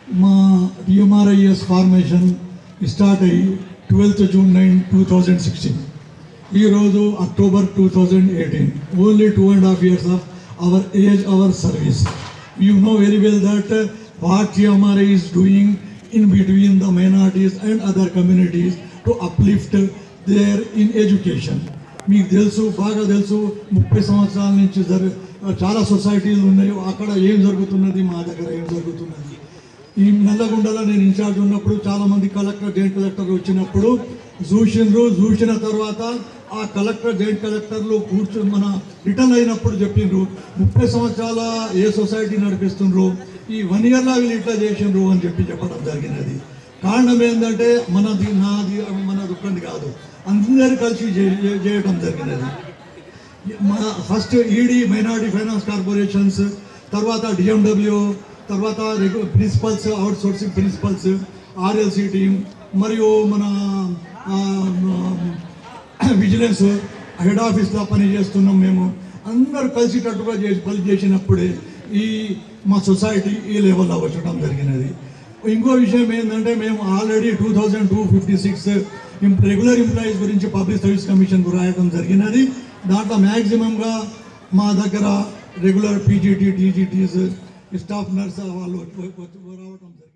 మా TMRIS formation start అయ్యి twelfth June nine two thousand sixteen ఈరోజు October two thousand eighteen only two and half years of our age our service you know very well that what TMRI is doing in between the minorities and other communities to uplift their in education మీకు తెలుసు బాగా తెలుసు ముప్పై సంవత్సరాల నుంచి జరు చాలా సొసైటీలు ఉన్నాయి అక్కడ ఏం జరుగుతున్నది మా దగ్గర ఏం జరుగుతున్నది ఈ నల్లగొండలో నేను ఇన్ఛార్జ్ ఉన్నప్పుడు చాలా మంది కలెక్టర్ జాయింట్ కలెక్టర్ వచ్చినప్పుడు చూసిండ్రు చూసిన తర్వాత ఆ కలెక్టర్ జాయింట్ కలెక్టర్లు కూర్చొని మన రిటర్న్ అయినప్పుడు చెప్పిండ్రు ముప్పై సంవత్సరాల ఏ సొసైటీ నడిపిస్తుండ్రు ఈ వన్ ఇయర్లో వీళ్ళు ఇట్లా చేసిండ్రు అని చెప్పి చెప్పడం జరిగినది కారణం ఏంటంటే మనది నాది మనది ఒక్కటి కాదు అందరు కలిసి చే- చే- చేయడం జరిగినది మన first ED minority finance corporations తర్వాత డిఎండబ్ల్యూ తర్వాత principals outsourcing principals RLC team మరియు మన విజిలెన్స్ హెడ్ ఆఫీస్లో పని చేస్తున్నాం మేము అందరూ కలిసికట్టుగా చేసి పని చేసినప్పుడే ఈ మా సొసైటీ ఈ లెవెల్లో వచ్చడం జరిగినది ఇంకో విషయం ఏంటంటే మేము already two thousand two fifty six regular employees గురించి పబ్లిక్ సర్వీస్ కమిషన్ రాయడం జరిగినది దాంట్లో మ్యాక్సిమంగా మా దగ్గర regular PGT TGTs staff nurse వాళ్ళు వచ్చి- వచ్చి రావడం జరిగింది